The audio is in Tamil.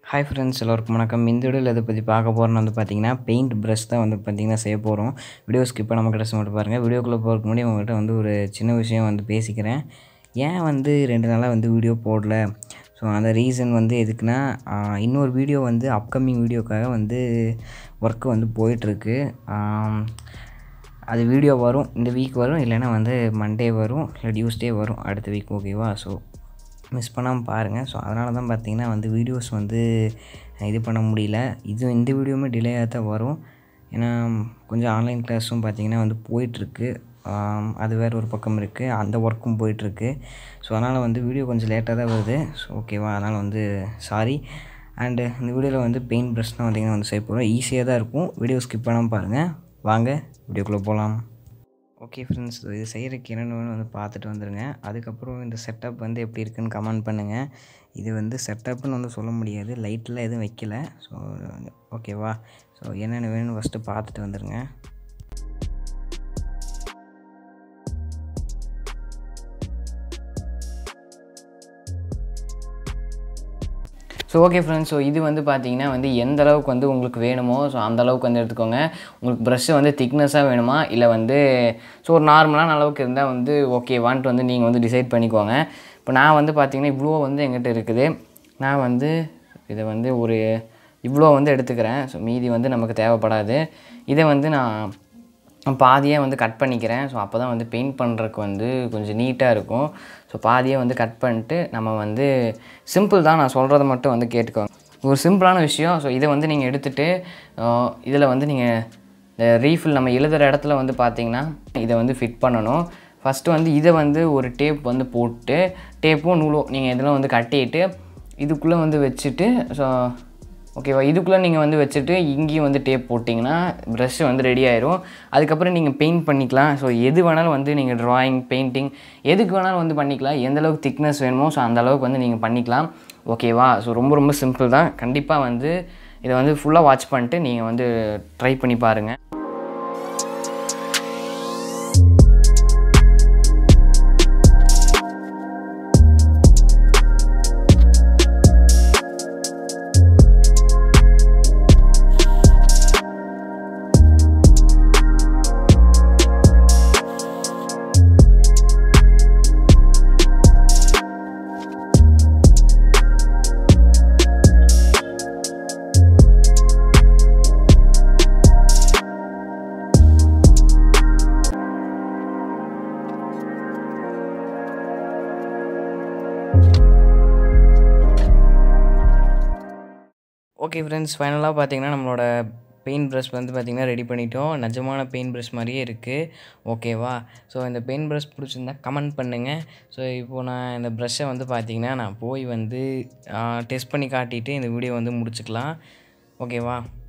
ஹாய் ஃப்ரெண்ட்ஸ் எல்லோருக்கும் வணக்கம் இந்த வீடியோவில் எதை பற்றி பார்க்க போகிறோன்னு வந்து பார்த்தீங்கன்னா பெயிண்ட் ப்ரஷ் தான் வந்து பார்த்தீங்கன்னா செய்ய போகிறோம் வீடியோ ஸ்கிப் பண்ணாமல் கிடச்சி மட்டும் பாருங்கள் வீடியோக்குள்ளே போகிறதுக்கு முன்னாடி உங்கள்கிட்ட வந்து ஒரு சின்ன விஷயம் வந்து பேசிக்கிறேன் ஏன் வந்து ரெண்டு நாளாக வந்து வீடியோ போடல ஸோ அந்த ரீசன் வந்து எதுக்குன்னா ஆஹ், இன்னொரு வீடியோ வந்து அப்கமிங் வீடியோக்காக வந்து ஒர்க்கு வந்து போயிட்டுருக்கு அது வீடியோ வரும் இந்த வீக் வரும் இல்லைன்னா வந்து மண்டே வரும் இல்லை டியூஸ்டே வரும் அடுத்த வீக் ஓகேவா ஸோ மிஸ் பண்ணாமல் பாருங்கள் ஸோ அதனால தான் பார்த்தீங்கன்னா வந்து வீடியோஸ் வந்து இது பண்ண முடியல இது இந்த வீடியோவுமே டிலே ஆக தான் வரும் ஏன்னா கொஞ்சம் ஆன்லைன் கிளாஸும் பார்த்தீங்கன்னா வந்து போயிட்டுருக்கு ஆம், அது வேறு ஒரு பக்கம் இருக்குது அந்த ஒர்க்கும் போயிட்டுருக்கு ஸோ அதனால் வந்து வீடியோ கொஞ்சம் லேட்டாக தான் வருது ஸோ ஓகேவா அதனால் வந்து சாரி அண்டு இந்த வீடியோவில் வந்து பெயிண்ட் ப்ரஷ் தான் பார்த்தீங்கன்னா வந்து செய்ய போகிறோம் ஈஸியாக தான் இருக்கும் வீடியோ ஸ்கிப் பண்ணாமல் பாருங்கள் வாங்க வீடியோக்குள்ளே போகலாம் ஓகே ஃப்ரெண்ட்ஸ் இது செய்கிறதுக்கு என்னென்னு வேணும் வந்து பார்த்துட்டு வந்துடுங்க அதுக்கப்புறம் இந்த செட்டப் வந்து எப்படி இருக்குன்னு கமெண்ட் பண்ணுங்கள் இது வந்து செட்டப்னு வந்து சொல்ல முடியாது லைட்டில் எதுவும் வைக்கல ஸோ ஓகேவா ஸோ என்னென்ன வேணும்னு ஃபஸ்ட்டு பார்த்துட்டு வந்துடுங்க ஸோ ஓகே ஃப்ரெண்ட்ஸ் ஸோ இது வந்து பார்த்தீங்கன்னா வந்து எந்த அளவுக்கு வந்து உங்களுக்கு வேணுமோ ஸோ அந்த அளவுக்கு வந்து எடுத்துக்கோங்க உங்களுக்கு ப்ரஷ்ஷு வந்து திக்னஸாக வேணுமா இல்லை வந்து ஸோ ஒரு நார்மலான அளவுக்கு இருந்தால் வந்து ஓகேவான்ட்டு வந்து நீங்கள் வந்து டிசைட் பண்ணிக்கோங்க இப்போ நான் வந்து பார்த்தீங்கன்னா இவ்வளோ வந்து எங்கிட்ட இருக்குது நான் வந்து இதை வந்து ஒரு இவ்வளோ வந்து எடுத்துக்கிறேன் ஸோ மீதி வந்து நமக்கு தேவைப்படாது இதை வந்து நான் பாதியாக வந்து கட் பண்ணிக்கிறேன் ஸோ அப்போ தான் வந்து பெயிண்ட் பண்ணுறதுக்கு வந்து கொஞ்சம் நீட்டாக இருக்கும் ஸோ பாதியை வந்து கட் பண்ணிட்டு நம்ம வந்து சிம்பிள் தான் நான் சொல்கிறத மட்டும் வந்து கேட்டுக்கோங்க ஒரு சிம்பிளான விஷயம் ஸோ இதை வந்து நீங்கள் எடுத்துகிட்டு இதில் வந்து நீங்கள் இந்த ரீஃபில் நம்ம எழுதுகிற இடத்துல வந்து பார்த்தீங்கன்னா இதை வந்து ஃபிட் பண்ணணும் ஃபஸ்ட்டு வந்து இதை வந்து ஒரு டேப் வந்து போட்டு டேப்பும் நூலும் நீங்கள் இதெல்லாம் வந்து கட்டிட்டு இதுக்குள்ளே வந்து வச்சுட்டு ஸோ ஓகேவா இதுக்குள்ளே நீங்கள் வந்து வச்சுட்டு இங்கேயும் வந்து டேப் போட்டிங்கன்னா ப்ரஷ் வந்து ரெடி ஆயிரும் அதுக்கப்புறம் நீங்கள் பெயிண்ட் பண்ணிக்கலாம் ஸோ எது வேணாலும் வந்து நீங்கள் ட்ராயிங் பெயிண்டிங் எதுக்கு வேணாலும் வந்து பண்ணிக்கலாம் எந்த அளவுக்கு திக்னஸ் வேணுமோ ஸோ அந்த அளவுக்கு வந்து நீங்கள் பண்ணிக்கலாம் ஓகேவா ஸோ ரொம்ப ரொம்ப சிம்பிள் தான் கண்டிப்பாக வந்து இதை வந்து ஃபுல்லாக வாட்ச் பண்ணிட்டு நீங்கள் வந்து ட்ரை பண்ணி பாருங்கள் ஓகே ஃப்ரெண்ட்ஸ் ஃபைனலாக பார்த்தீங்கன்னா நம்மளோட பெயிண்ட் ப்ரஷ் வந்து பார்த்திங்கன்னா ரெடி பண்ணிட்டோம் நிஜமான பெயிண்ட் ப்ரஷ் மாதிரியே இருக்குது ஓகேவா ஸோ இந்த பெயிண்ட் ப்ரஷ் பிடிச்சிருந்தா கமெண்ட் பண்ணுங்கள் ஸோ இப்போது நான் இந்த ப்ரஷ்ஷை வந்து பார்த்திங்கன்னா நான் போய் வந்து டெஸ்ட் பண்ணி காட்டிட்டு இந்த வீடியோ வந்து முடிச்சுக்கலாம் ஓகேவா